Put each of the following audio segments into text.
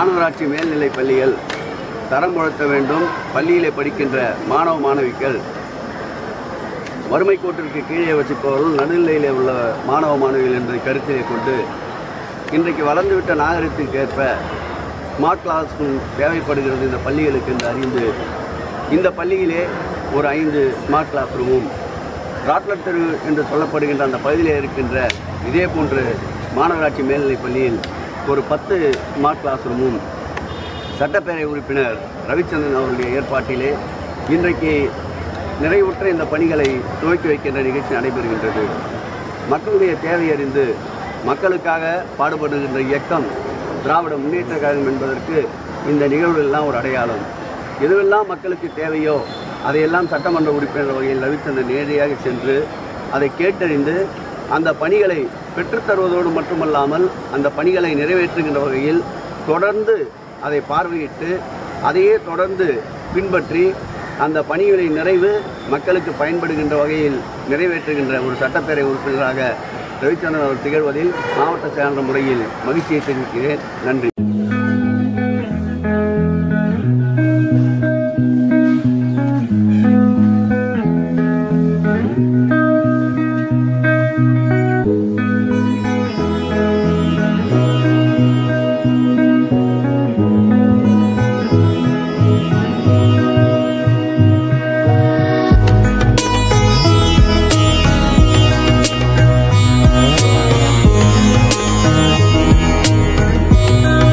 மாநகராட்சி மேல்நிலைப் பள்ளிகள் தரம் உயர்த்த வேண்டும் பள்ளியிலே படிக்கின்ற மாணவ மாணவிகள் வறுமை கோட்டிற்கு கீழே வசிப்பவர்கள் நடுநிலையிலே உள்ள மாணவ மாணவிகள் என்ற கருத்திலே கொண்டு இன்றைக்கு வளர்ந்துவிட்ட நாகரிகத்திற்கு ஏற்ப ஸ்மார்ட் கிளாஸ் ரூம் தேவைப்படுகிறது இந்த பள்ளிகளுக்கு என்று அறிந்து இந்த பள்ளியிலே ஒரு ஐந்து ஸ்மார்ட் கிளாஸ் ரூமும் ராட்லர் தெரு என்று சொல்லப்படுகின்ற அந்த பகுதியிலே இருக்கின்ற இதே போன்று மாநகராட்சி மேல்நிலைப் பள்ளியில் ஒரு பத்து ஸ்மார்ட் கிளாஸ் ரூமும் சட்டப்பேரவை உறுப்பினர் ரவிச்சந்திரன் அவருடைய ஏற்பாட்டிலே இன்றைக்கு நிறைவுற்ற இந்த பணிகளை துவக்கி வைக்கின்ற நிகழ்ச்சி நடைபெறுகின்றது மக்களுடைய தேவை அறிந்து மக்களுக்காக பாடுபடுகின்ற இயக்கம் திராவிட முன்னேற்ற கழகம் என்பதற்கு இந்த நிகழ்வுகள் எல்லாம் ஒரு அடையாளம் எதுவெல்லாம் மக்களுக்கு தேவையோ அதையெல்லாம் சட்டமன்ற உறுப்பினர் வகையில் ரவிச்சந்திரன் நேரடியாக சென்று அதை கேட்டறிந்து அந்த பணிகளை பெற்றுத்தருவதோடு மட்டுமல்லாமல் அந்த பணிகளை நிறைவேற்றுகின்ற வகையில் தொடர்ந்து அதை பார்வையிட்டு அதையே தொடர்ந்து பின்பற்றி அந்த பணிகளின் நிறைவு மக்களுக்கு பயன்படுகின்ற வகையில் நிறைவேற்றுகின்ற ஒரு சட்டப்பேரவை உறுப்பினராக ரவிச்சந்திரன் அவர் திகழ்வதில் மாவட்ட செயலாளர் முறையில் மகிழ்ச்சியை தெரிவிக்கிறேன் நன்றி Thank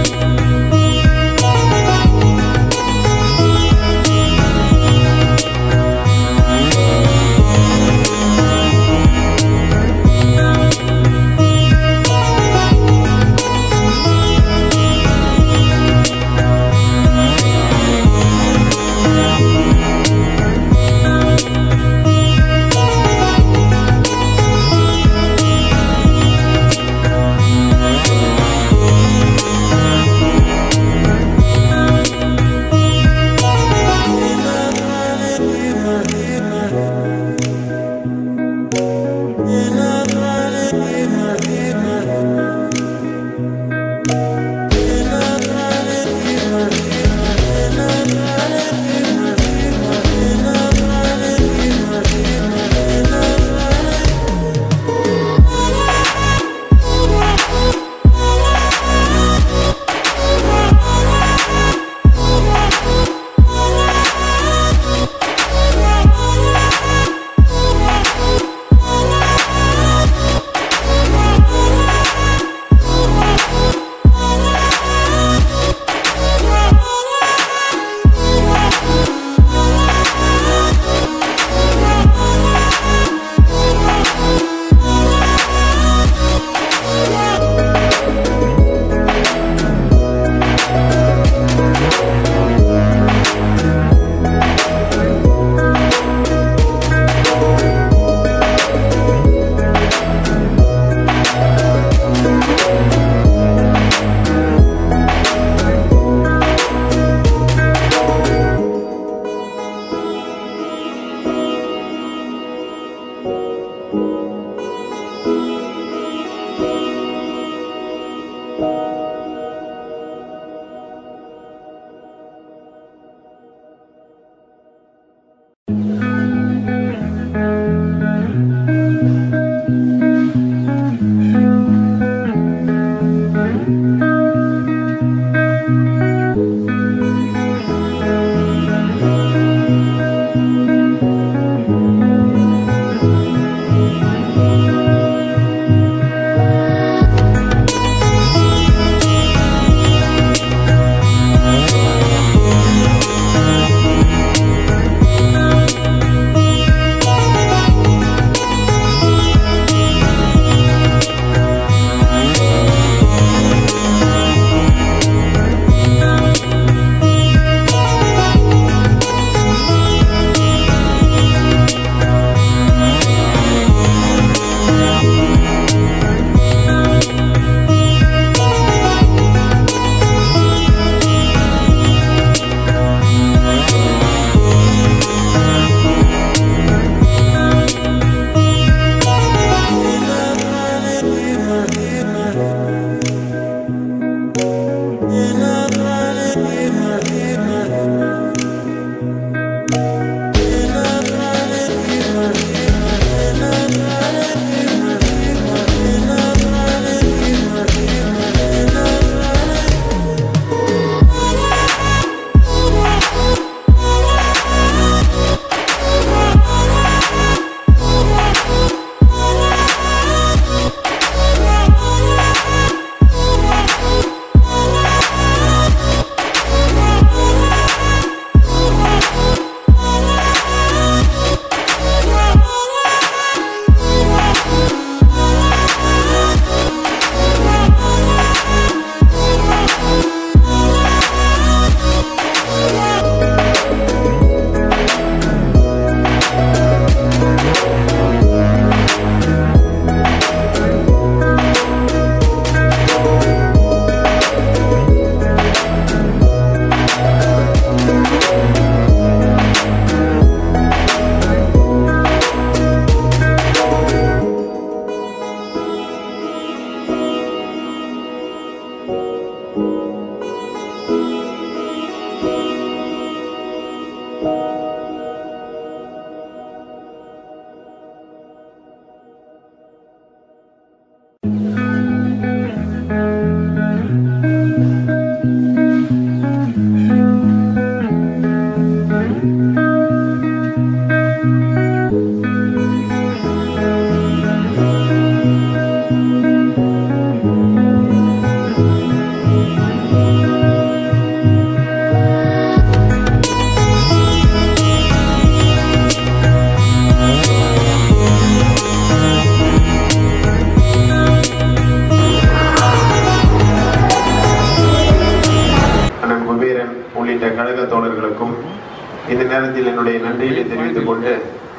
அண்ணன் குபேரன் உள்ளிட்ட கழக தோழர்களுக்கும் இந்த நேரத்தில் என்னுடைய நன்றியை தெரிவித்துக் கொண்டு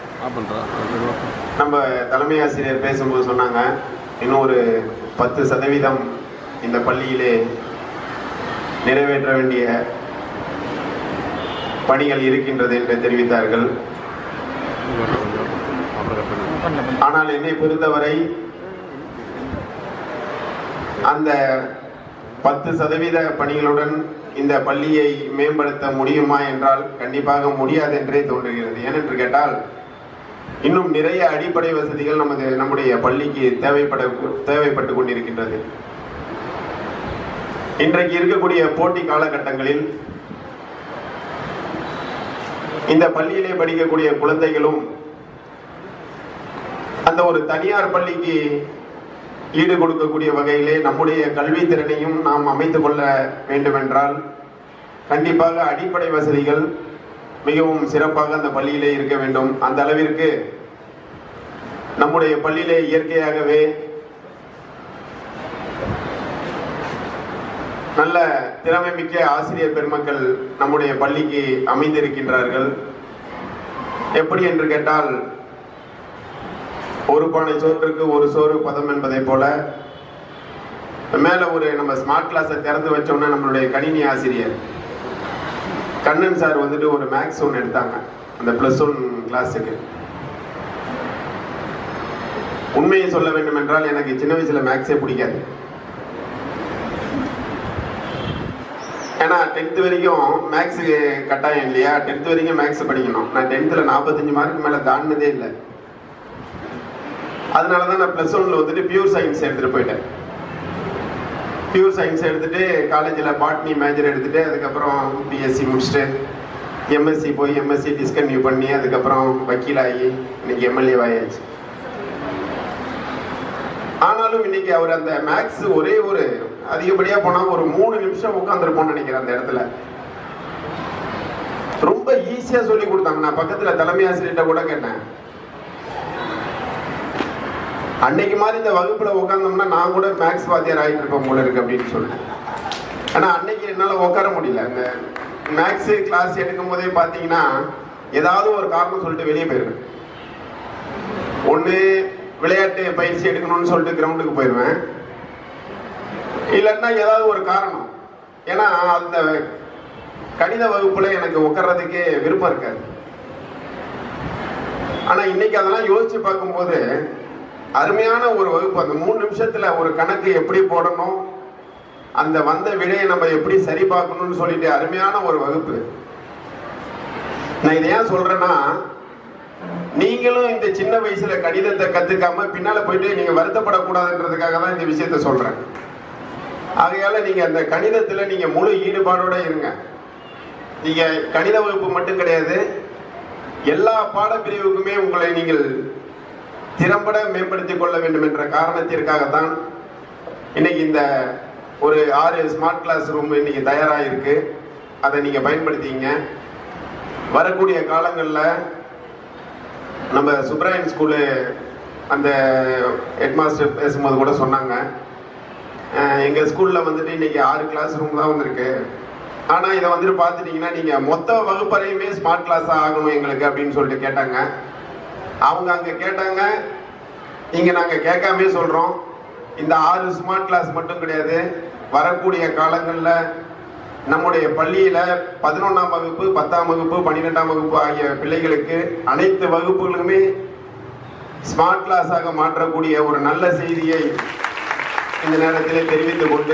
நம்ம தலைமை ஆசிரியர் பேசும்போது சொன்னாங்க இன்னும் ஒரு பத்து சதவீதம் இந்த பள்ளியிலே நிறைவேற்ற வேண்டிய பணிகள் இருக்கின்றது என்று தெரிவித்தார்கள் ஆனால் என்னை பொறுத்தவரை அந்த பத்து சதவீத பணிகளுடன் இந்த பள்ளியை மேம்படுத்த முடியுமா என்றால் கண்டிப்பாக முடியாது என்றே தோன்றுகிறது ஏனென்று கேட்டால் இன்னும் நிறைய அடிப்படை வசதிகள் நமது நம்முடைய பள்ளிக்கு தேவைப்பட தேவைப்பட்டு கொண்டிருக்கின்றது இன்றைக்கு இருக்கக்கூடிய போட்டி காலகட்டங்களில் இந்த பள்ளியிலே படிக்கக்கூடிய குழந்தைகளும் அந்த ஒரு தனியார் பள்ளிக்கு ஈடு கொடுக்கக்கூடிய வகையிலே நம்முடைய கல்வி திறனையும் நாம் அமைத்துக் கொள்ள வேண்டுமென்றால் கண்டிப்பாக அடிப்படை வசதிகள் மிகவும் சிறப்பாக அந்த பள்ளியிலே இருக்க வேண்டும் அந்த அளவிற்கு நம்முடைய பள்ளியிலே இயற்கையாகவே நல்ல திறமை மிக்க ஆசிரியர் பெருமக்கள் நம்முடைய பள்ளிக்கு அமைந்திருக்கின்றார்கள் எப்படி என்று கேட்டால் ஒரு பானை சோற்றுக்கு ஒரு சோறு பதம் என்பதை போல மேல ஒரு நம்ம ஸ்மார்ட் கிளாஸை திறந்து வச்சோம்னா நம்மளுடைய கணினி ஆசிரியர் கண்ணன் சார் வந்துட்டு ஒரு மேக்ஸ் ஒன்று எடுத்தாங்க அந்த ப்ளஸ் ஒன் கிளாஸுக்கு உண்மையை சொல்ல வேண்டும் என்றால் எனக்கு சின்ன வயசுல மேக்ஸே பிடிக்காது ஏன்னா டென்த் வரைக்கும் மேக்ஸ் கட்டாயம் இல்லையா டென்த் வரைக்கும் மேக்ஸ் படிக்கணும் நான் டென்த்தில் நாற்பத்தஞ்சு மார்க் மேலே தாண்டினதே இல்லை அதனால தான் நான் ப்ளஸ் ஒன்ல வந்துட்டு பியூர் சயின்ஸ் எடுத்துகிட்டு போயிட்டேன் பியூர் சயின்ஸ் எடுத்துட்டு காலேஜில் பாட்னி மேஜர் எடுத்துட்டு அதுக்கப்புறம் பிஎஸ்சி முடிச்சுட்டு எம்எஸ்சி போய் எம்எஸ்சி டிஸ்கன்யூ பண்ணி அதுக்கப்புறம் வக்கீலாகி இன்னைக்கு எம்எல்ஏ ஆயாச்சு ஆனாலும் இன்னைக்கு அவர் அந்த மேக்ஸ் ஒரே ஒரு அதிகப்படியா போனா ஒரு மூணு நிமிஷம் உட்காந்துருப்போம்னு நினைக்கிறேன் அந்த இடத்துல ரொம்ப ஈஸியா சொல்லி கொடுத்தாங்க நான் பக்கத்துல தலைமை ஆசிரியர்கிட்ட கூட கேட்டேன் அன்னைக்கு மாதிரி இந்த வகுப்புல உட்காந்தோம்னா நான் கூட மேக்ஸ் வாத்தியார் ஆகிட்டு இருப்பேன் போல இருக்கு அப்படின்னு சொல்லிட்டு ஆனா அன்னைக்கு என்னால உட்கார முடியல இந்த மேக்ஸ் கிளாஸ் எடுக்கும் போதே பாத்தீங்கன்னா ஏதாவது ஒரு காரணம் சொல்லிட்டு வெளியே போயிருவேன் ஒண்ணு விளையாட்டு பயிற்சி எடுக்கணும்னு சொல்லிட்டு கிரவுண்டுக்கு போயிடுவேன் இல்லைன்னா ஏதாவது ஒரு காரணம் ஏன்னா அந்த கணித வகுப்புல எனக்கு உட்கார்றதுக்கே விருப்பம் இருக்காது ஆனா இன்னைக்கு அதெல்லாம் யோசிச்சு பார்க்கும்போது அருமையான ஒரு வகுப்பு அந்த மூணு நிமிஷத்துல ஒரு கணக்கு எப்படி போடணும் அந்த வந்த விடையை நம்ம எப்படி சரி பார்க்கணும்னு சொல்லிட்டு அருமையான ஒரு வகுப்பு நான் இதை ஏன் சொல்றேன்னா நீங்களும் இந்த சின்ன வயசுல கணிதத்தை கத்துக்காம பின்னால போயிட்டு நீங்க வருத்தப்படக்கூடாதுன்றதுக்காக தான் இந்த விஷயத்த சொல்றேன் ஆகையால நீங்க அந்த கணிதத்துல நீங்க முழு ஈடுபாடோட இருங்க நீங்க கணித வகுப்பு மட்டும் கிடையாது எல்லா பாடப்பிரிவுக்குமே உங்களை நீங்கள் திறம்பட மேம்படுத்திக் கொள்ள வேண்டும் என்ற காரணத்திற்காகத்தான் இன்னைக்கு இந்த ஒரு ஆறு ஸ்மார்ட் கிளாஸ் ரூம் இன்னைக்கு தயாராக இருக்கு அதை நீங்க பயன்படுத்திங்க வரக்கூடிய காலங்களில் நம்ம சுப்ராயன் ஸ்கூலு அந்த ஹெட்மாஸ்டர் பேசும்போது கூட சொன்னாங்க அஹ் எங்க ஸ்கூல்ல வந்துட்டு இன்னைக்கு ஆறு கிளாஸ் ரூம் தான் வந்திருக்கு ஆனா இதை வந்துட்டு பார்த்துட்டீங்கன்னா நீங்க மொத்த வகுப்பறையுமே ஸ்மார்ட் கிளாஸ் ஆகணும் எங்களுக்கு அப்படின்னு சொல்லிட்டு கேட்டாங்க அவங்க அங்க கேட்டாங்க இங்க நாங்க கேட்காமே சொல்றோம் இந்த ஆறு ஸ்மார்ட் கிளாஸ் மட்டும் கிடையாது வரக்கூடிய காலங்களில் நம்முடைய பள்ளியில பதினொன்றாம் வகுப்பு பத்தாம் வகுப்பு பன்னிரெண்டாம் வகுப்பு ஆகிய பிள்ளைகளுக்கு அனைத்து வகுப்புகளுமே ஸ்மார்ட் கிளாஸாக மாற்றக்கூடிய ஒரு நல்ல செய்தியை இந்த நேரத்திலே தெரிவித்துக் கொண்டு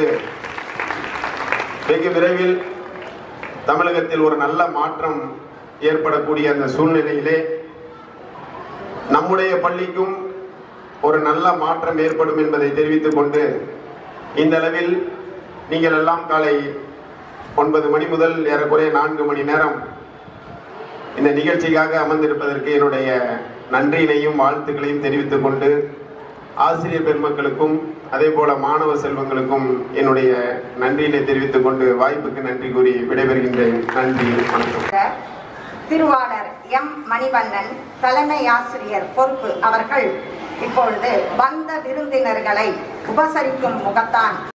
வெகு விரைவில் தமிழகத்தில் ஒரு நல்ல மாற்றம் ஏற்படக்கூடிய அந்த சூழ்நிலையிலே நம்முடைய பள்ளிக்கும் ஒரு நல்ல மாற்றம் ஏற்படும் என்பதை தெரிவித்துக் கொண்டு இந்த அளவில் நீங்கள் எல்லாம் காலை ஒன்பது மணி முதல் ஏறக்குறைய நான்கு மணி நேரம் இந்த நிகழ்ச்சிக்காக அமர்ந்திருப்பதற்கு என்னுடைய நன்றியினையும் வாழ்த்துக்களையும் தெரிவித்துக் கொண்டு ஆசிரியர் பெருமக்களுக்கும் அதே போல மாணவ செல்வங்களுக்கும் என்னுடைய நன்றியினை தெரிவித்துக் கொண்டு வாய்ப்புக்கு நன்றி கூறி விடைபெறுகின்றேன் நன்றி வணக்கம் திருவாளர் எம் மணிவண்ணன் தலைமை ஆசிரியர் பொறுப்பு அவர்கள் இப்பொழுது வந்த விருந்தினர்களை உபசரிக்கும் முகத்தான்